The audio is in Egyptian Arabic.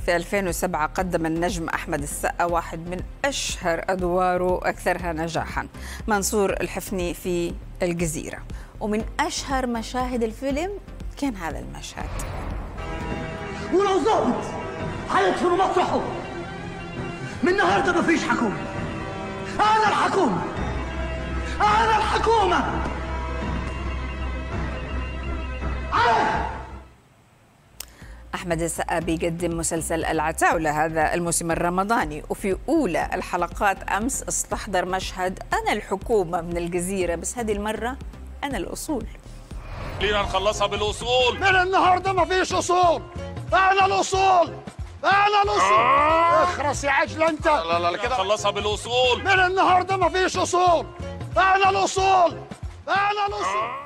في 2007 قدم النجم أحمد السقا واحد من أشهر أدواره وأكثرها نجاحا منصور الحفني في الجزيرة ومن أشهر مشاهد الفيلم كان هذا المشهد ولو ظابط حيدخلوا مطرحه من النهارده مفيش حكومه انا الحكومه انا الحكومه علي أحمد السقا بيقدم مسلسل العتاولة هذا الموسم الرمضاني وفي أولى الحلقات أمس استحضر مشهد أنا الحكومة من الجزيرة بس هذه المرة أنا الأصول خلينا نخلصها بالاصول من النهارده مفيش اصول انا الاصول انا الاصول اخرس يا عجل انت لا لا لا كده نخلصها بالاصول من النهارده مفيش اصول انا الاصول انا الاصول